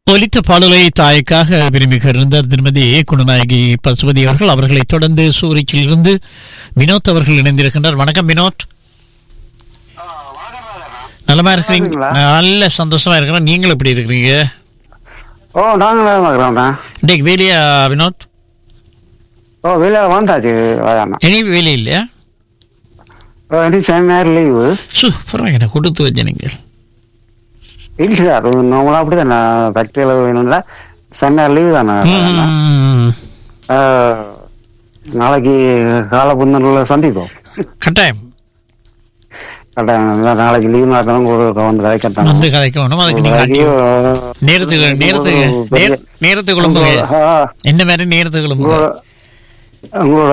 ஒலித்த பாடலை தாய்க்காக விரும்புகின்ற திருமதி குணநாயகி பசுபதி அவர்கள் அவர்களைத் தொடர்ந்து சூரிச்சில் இருந்து வினோத் அவர்கள் இணைந்திருக்கின்றார் வணக்கம் வினோத் நலமா இருக்கிறீங்க இருக்கீங்களா? நல்ல சந்தோஷமா இருக்கிறேன் நீங்கள் எப்படி இருக்கிறீங்க ஓ நாங்களும் இருக்கிறோம்ண்ணா இன்றைக்கு வேலையா வினோத் ஓ வெளியில் வந்தாச்சு வராண்ணா இனி வேலை இல்லையா ஓ இனி சனி நேரம் லீவு சூப்பராக என்ன கொடுத்து வச்ச நீங்கள் இல்லை சார் நம்மளும் அப்படி தானே ஃபேக்ட்ரியில் வேணும்ல சனி நேரம் லீவு தானே ம், ஆ, நாளைக்கு காலை புந்தனில் சந்திப்போம் கட்டாயம் கட்டாயம் நாளைக்கு லீவு நேரத்தில் உங்களுக்கு வந்து கதை கட்டாங்க வந்து கதைக்கணும் அதுக்கு நீங்க அடி- நேரத்துக்கு நேரத்துக்கு நேர- நேரத்துக்கு கிளம்புங்க என்ன மாதிரி நேரத்துக்கு கிளம்புங்க உங்களோட